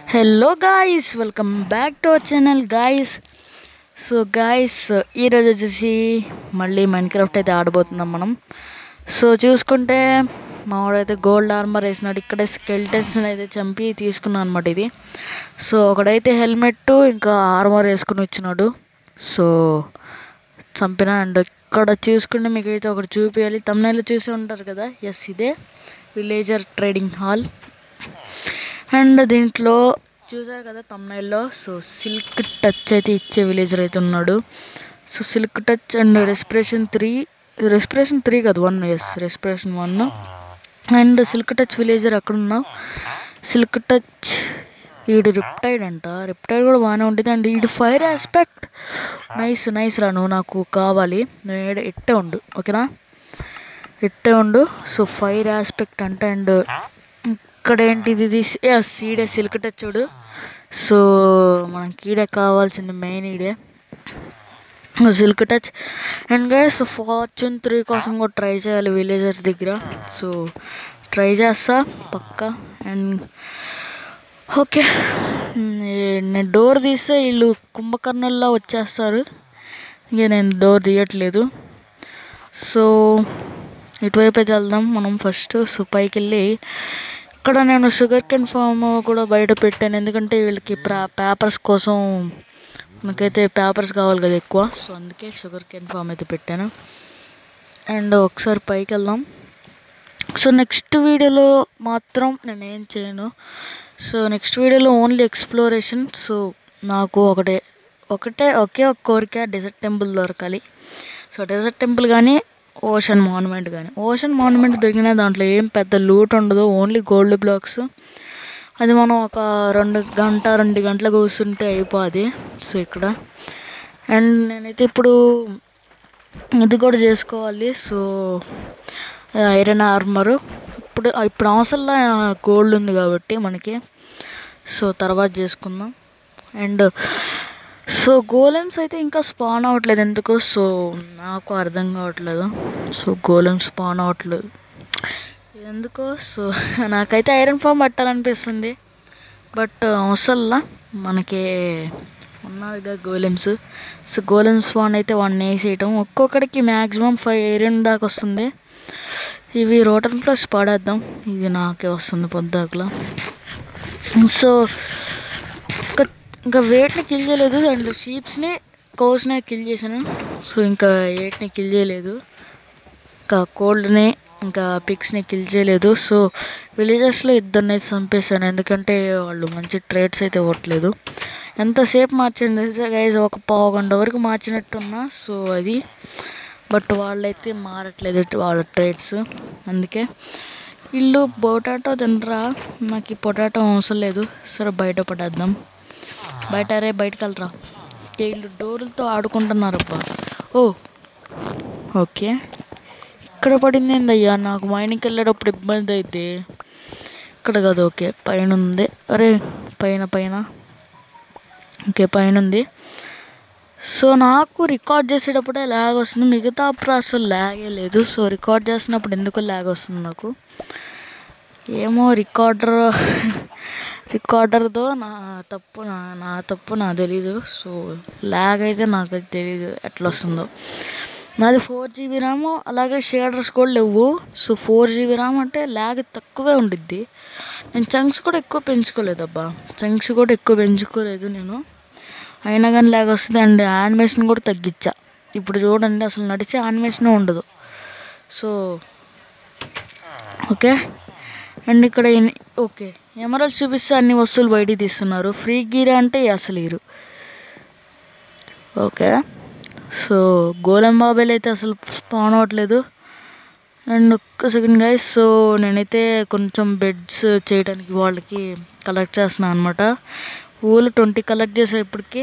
hello guys welcome back to our channel guys so guys ఈరోజు వచ్చేసి మళ్ళీ mind craft అయితే ఆడబోతున్నాం మనం సో చూసుకుంటే మా వాడైతే గోల్డ్ ఆర్మర్ వేసినాడు ఇక్కడే స్కెల్టన్స్ అయితే చంపి తీసుకున్నాను అనమాట ఇది సో ఒకడైతే హెల్మెట్ ఇంకా ఆర్మర్ వేసుకుని వచ్చినాడు సో చంపిన అండ్ ఇక్కడ చూసుకుంటే మీకు అయితే ఒకటి చూపించాలి తమిళలో చూసే ఉంటారు కదా ఎస్ ఇదే విలేజర్ ట్రేడింగ్ హాల్ అండ్ దీంట్లో చూసారు కదా తమ్నైల్లో సో సిల్క్ టచ్ అయితే ఇచ్చే విలేజర్ అయితే ఉన్నాడు so silk touch and respiration three respiration three కాదు one yes respiration one and silk touch villager అక్కడ ఉన్నావు సిల్క్ టచ్ ఈడు రిప్టైడ్ అంట రిప్టైడ్ కూడా బాగానే ఉంటుంది అండ్ ఈడు ఫైర్ ఆస్పెక్ట్ నైస్ నైస్ రా నువ్వు నాకు కావాలి నువ్వు ఈడ ఎట్టే ఉండు ఓకేనా ఎట్టే ఉండు సో ఫైర్ ఆస్పెక్ట్ అంట అండ్ ఇక్కడ ఏంటి ఇది సీడే సిల్క్ టచ్ చూడు సో మనకి ఈడే కావాల్సింది మెయిన్ ఈడే silk touch and guys fortune three కోసం కూడా ట్రై చేయాలి విలేజర్స్ దగ్గర సో ట్రై చేస్తా పక్కా అండ్ ఓకే నేను డోర్ తీస్తే వీళ్ళు కుంభకర్ణుల్లో వచ్చేస్తారు ఇక నేను డోర్ తీయట్లేదు సో ఇటువైపు అయితే వెళ్దాం మనం ఫస్ట్ సో పైకి వెళ్ళి ఇక్కడ నేను షుగర్ కెన్ ఫామ్ కూడా బయట పెట్టాను ఎందుకంటే వీళ్ళకి ప్రా పేపర్స్ కోసం మనకైతే పేపర్స్ కావాలి కదా ఎక్కువ సో అందుకే షుగర్ కెన్ ఫామ్ అయితే పెట్టాను అండ్ ఒకసారి పైకి వెళ్దాం సో నెక్స్ట్ వీడియోలో మాత్రం నేను ఏం చేయను సో నెక్స్ట్ వీడియోలో ఓన్లీ ఎక్స్ప్లోరేషన్ సో నాకు ఒకటే ఒకటే ఒకే ఒక కోరిక డెజర్ట్ టెంపుల్ దొరకాలి సో డెజర్ట్ టెంపుల్ కానీ ఓషన్ మాన్యుమెంట్ కానీ ఓషన్ మాన్యుమెంట్ దొరికిన దాంట్లో ఏం పెద్ద లూట్ ఉండదు ఓన్లీ గోల్డ్ బ్లాక్స్ అది మనం ఒక రెండు గంట రెండు గంటలు కూర్చుంటే అయిపోద్ది సో ఇక్కడ అండ్ నేనైతే ఇప్పుడు ఇది కూడా చేసుకోవాలి సో ఐరన్ ఆర్మరు ఇప్పుడు ఇప్పుడు అవసరంలో గోల్డ్ ఉంది కాబట్టి మనకి సో తర్వాత చేసుకుందాం అండ్ సో గోలెమ్స్ అయితే ఇంకా స్పాన్ అవ్వట్లేదు ఎందుకు సో నాకు అర్థం కావట్లేదు సో గోలెమ్ స్పాన్ అవ్వట్లేదు ఎందుకో సో నాకైతే ఐరన్ ఫామ్ పట్టాలనిపిస్తుంది బట్ అవసరంలా మనకి ఉన్నదిగా గోలెమ్స్ సో గోలెమ్ స్పాన్ అయితే వన్ వేసేయటం ఒక్కొక్కడికి మ్యాక్సిమం ఫైవ్ ఐరన్ దాకా వస్తుంది ఇవి రోటన్ ప్లస్ పడేద్దాం ఇది నాకే వస్తుంది పొద్దాకలా సో ఇంకా ఇంకా వేటిని కిల్ చేయలేదు అండ్ షీప్స్ని కోస్ని కిల్ చేశాను సో ఇంకా ఏటిని కిల్ చేయలేదు ఇంకా కోల్డ్ని ఇంకా పిక్స్ని కిల్ చేయలేదు సో విలేజెస్లో ఇద్దరిని అయితే చంపేశాను ఎందుకంటే వాళ్ళు మంచి ట్రేడ్స్ అయితే ఇవ్వట్లేదు ఎంతసేపు మార్చింది తెలుసా గైజ్ ఒక పావు గంట వరకు మార్చినట్టున్నా సో అది బట్ వాళ్ళైతే మారట్లేదు వాళ్ళ ట్రేడ్స్ అందుకే ఇల్లు పొటాటో తినరా నాకు ఈ పొటాటో అవసరం లేదు సరే బయట పడేద్దాం బయట రే బయటకు వెళ్ళరా వీళ్ళు డోర్లతో ఆడుకుంటున్నారబ్బా ఓ ఓకే ఇక్కడ పడింది ఏందయ్యా నాకు మైనింగ్కి వెళ్ళేటప్పుడు ఇబ్బంది అయితే ఇక్కడ కాదు ఓకే పైన ఉంది అరే పైన పైన ఓకే పైన ఉంది సో నాకు రికార్డ్ చేసేటప్పుడే ల్యాగ్ వస్తుంది మిగతా అప్పుడు అసలు ల్యాగే లేదు సో రికార్డ్ చేసినప్పుడు ఎందుకు ల్యాగ్ వస్తుంది నాకు ఏమో రికార్డర్ రికార్డర్తో నా తప్పు నా నా తప్పు నాకు తెలీదు సో ల్యాగ్ అయితే నాకు తెలీదు ఎట్లా వస్తుందో నాది ఫోర్ జీబీ ర్యామ్ అలాగే షేడర్స్ కూడా లేవు సో ఫోర్ జీబీ ర్యామ్ అంటే ల్యాగ్ తక్కువే ఉండిద్ది నేను చంక్స్ కూడా ఎక్కువ పెంచుకోలేదు అబ్బా చంక్స్ కూడా ఎక్కువ పెంచుకోలేదు నేను అయినా కానీ ల్యాగ్ వస్తుంది అండ్ యానిమేషన్ కూడా తగ్గించా ఇప్పుడు చూడండి అసలు నడిచే యానిమేషన్ ఉండదు సో ఓకే అండ్ ఇక్కడ ఓకే ఎమరల్స్ చూపిస్తే అన్ని వస్తువులు బయటికి తీస్తున్నారు ఫ్రీ గీర అంటే అసలు ఇరు ఓకే సో గోలం బాబాయ్ అయితే అసలు స్పాన్ అవ్వట్లేదు అండ్ ఒక్క సెకండ్ గైస్ సో నేనైతే కొంచెం బెడ్స్ చేయడానికి వాళ్ళకి కలెక్ట్ చేస్తున్నాను అనమాట ఊళ్ళు ట్వంటీ కలెక్ట్ చేసా ఇప్పటికి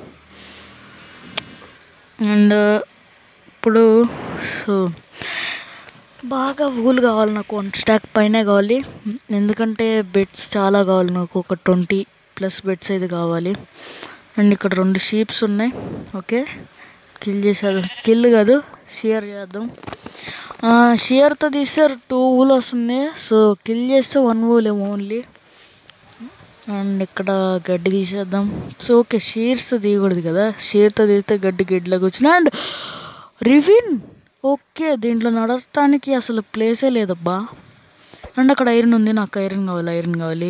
అండ్ ఇప్పుడు సో బాగా ఊలు కావాలి నాకు వన్ స్టాక్ పైన కావాలి ఎందుకంటే బెడ్స్ చాలా కావాలి నాకు ఒక ట్వంటీ ప్లస్ బెడ్స్ అయితే కావాలి అండ్ ఇక్కడ రెండు షీప్స్ ఉన్నాయి ఓకే కిల్ చేసేది కిల్ కాదు షియర్ చేద్దాం షియర్తో తీస్తే టూ ఊలు వస్తుంది సో కిల్ చేస్తే వన్ ఊలేమో ఓన్లీ అండ్ ఇక్కడ గడ్డి తీసేద్దాం సో ఓకే షీర్స్ తీయకూడదు కదా షీర్తో తీస్తే గడ్డి గడ్డిలోకి వచ్చిన అండ్ రివిన్ ఓకే దీంట్లో నడవటానికి అసలు ప్లేసే లేదబ్బా అండ్ అక్కడ ఐరన్ ఉంది నాకు ఐరన్ కావాలి ఐరన్ కావాలి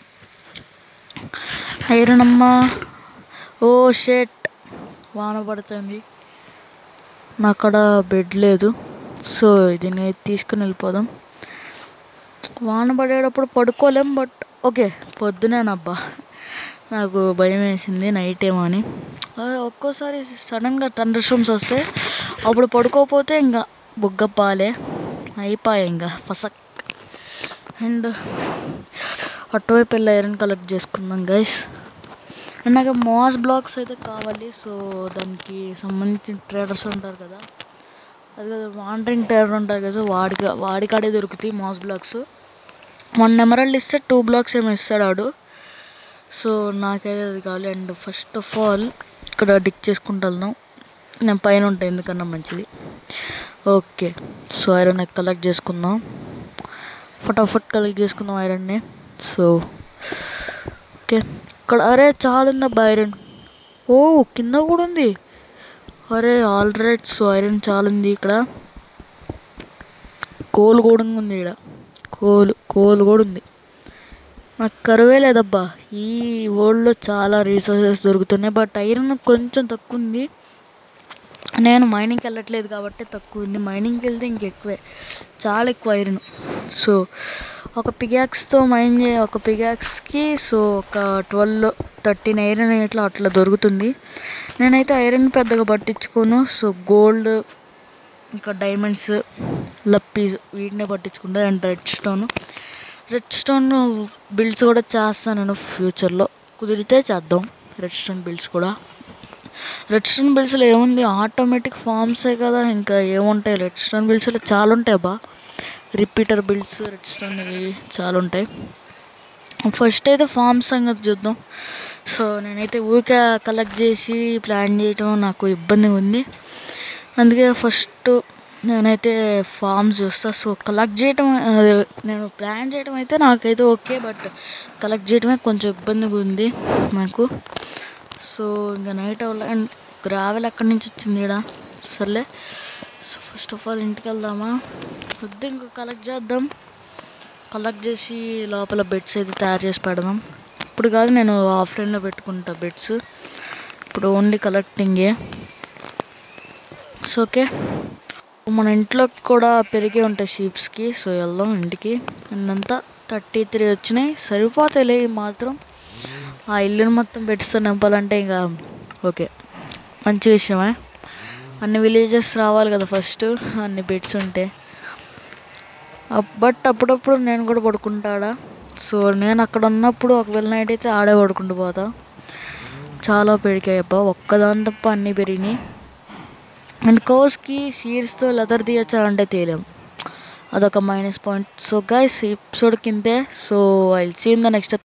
ఐరన్ అమ్మా ఓ షేట్ వాన పడుతుంది నాకు అక్కడ బెడ్ లేదు సో దీన్ని తీసుకుని వెళ్ళిపోదాం వాన పడేటప్పుడు పడుకోలేం బట్ ఓకే పొద్దునేనబ్బా నాకు భయం వేసింది నైట్ ఏమో అని ఆ, ఒక్కోసారి సడన్గా థండర్ స్టోమ్స్ వస్తే అప్పుడు పడుకోకపోతే ఇంకా బుగ్గ పాలే అయిపోయాయి ఇంకా ఫసక్ అండ్ అటువైపు వెళ్ళి ఐరన్ కలెక్ట్ చేసుకుందాం గైస్ అండ్ నాకు మాస్ బ్లాక్స్ అయితే కావాలి సో దానికి సంబంధించిన ట్రేడర్స్ ఉంటారు కదా అది కదా వాండరింగ్ ట్రేడర్ ఉంటారు కదా వాడికి వాడికాడే దొరుకుతాయి మాస్ బ్లాక్స్ వన్ ఎమరల్డ్ ఇస్తే టూ బ్లాక్స్ ఏమో ఇస్తాడు ఆడు సో నాకైతే అది కావాలి అండ్ ఫస్ట్ ఆఫ్ ఆల్ ఇక్కడ డిక్ చేసుకుంటూ వెళ్దాం నేను పైన ఉంటాయి ఎందుకన్నా మంచిది ఓకే సో ఐరన్ కలెక్ట్ చేసుకుందాం ఫటాఫట్ కలెక్ట్ చేసుకుందాం ఐరన్ని సో ఓకే ఇక్కడ అరే చాలా ఉందబ్బా ఐరన్ ఓ కింద కూడా ఉంది అరే ఆల్ రైట్ సో ఐరన్ చాలా ఉంది ఇక్కడ కోల్ కూడా ఉంది ఇక్కడ కోల్ కోల్ కూడా ఉంది నాకు కరువే లేదబ్బా ఈ వరల్డ్లో చాలా రీసోర్సెస్ దొరుకుతున్నాయి బట్ ఐరన్ కొంచెం తక్కువ ఉంది నేను మైనింగ్కి వెళ్ళట్లేదు కాబట్టి తక్కువ ఉంది మైనింగ్కి వెళ్తే ఇంకెక్కువే చాలా ఎక్కువ ఐరన్ సో ఒక పిగాక్స్తో మైన్ చే ఒక పిగాక్స్కి సో ఒక ట్వెల్వ్ థర్టీన్ ఐరన్ ఇట్లా అట్లా దొరుకుతుంది నేనైతే ఐరన్ పెద్దగా పట్టించుకోను సో గోల్డ్ ఇంకా డైమండ్స్ లప్పీస్ వీటినే పట్టించుకుంటా and redstone redstone builds కూడా చేస్తాను నేను ఫ్యూచర్లో కుదిరితే చేద్దాం రెడ్ స్టోన్ బిల్డ్స్ కూడా రెడ్ స్టోన్ బిల్స్లో ఏముంది ఆటోమేటిక్ ఫామ్సే కదా ఇంకా ఏముంటాయి రెడ్ స్టోన్ బిల్స్లో చాలా ఉంటాయి బా రిపీటర్ బిల్డ్స్ రెడ్ స్టోన్ ఇవి చాలా ఉంటాయి ఫస్ట్ అయితే ఫామ్ సంగతి చూద్దాం సో నేనైతే ఊరికే కలెక్ట్ చేసి ప్లాన్ చేయటం నాకు ఇబ్బందిగా ఉంది అందుకే ఫస్ట్ నేనైతే ఫామ్స్ చూస్తా సో కలెక్ట్ చేయటం ఆ, నేను ప్లాన్ చేయడం అయితే నాకైతే ఓకే బట్ కలెక్ట్ చేయడమే కొంచెం ఇబ్బందిగా ఉంది నాకు సో ఇంకా నైట్ అవ్వాలి అండ్ గ్రావెల్ ఎక్కడి నుంచి వచ్చింది ఇక్కడ సర్లే సో ఫస్ట్ ఆఫ్ ఆల్ ఇంటికి వెళ్దామా వద్దు ఇంకా కలెక్ట్ చేద్దాం కలెక్ట్ చేసి లోపల బెడ్స్ అయితే తయారు చేసి పెడదాం ఇప్పుడు కాదు నేను ఆఫ్లైన్లో పెట్టుకుంటా బెడ్స్ ఇప్పుడు ఓన్లీ కలెక్టింగే సో ఓకే మన ఇంట్లో కూడా పెరిగే ఉంటాయి షీప్స్కి సో వెళ్దాం ఇంటికి అంతా థర్టీ త్రీ వచ్చినాయి సరిపోతాయిలే ఇవి మాత్రం ఆ ఇల్లుని మొత్తం పెట్టుతో నింపాలంటే ఇంకా ఓకే మంచి విషయమే అన్ని విలేజెస్ రావాలి కదా ఫస్ట్ అన్ని బెడ్స్ ఉంటే అప్- బట్ అప్పుడప్పుడు నేను కూడా పడుకుంటాడా సో నేను అక్కడ ఉన్నప్పుడు ఒకవేళ నైట్ అయితే ఆడే పడుకుంటూ పోతా చాలా పెరిగాయి అబ్బా ఒక్కదాని తప్ప అన్నీ పెరిగినాయి అండ్ కోస్కి షీర్స్తో లెదర్ తీయచ్చా అంటే తేలేం అదొక minus point so guys episode కిందే so I see in the next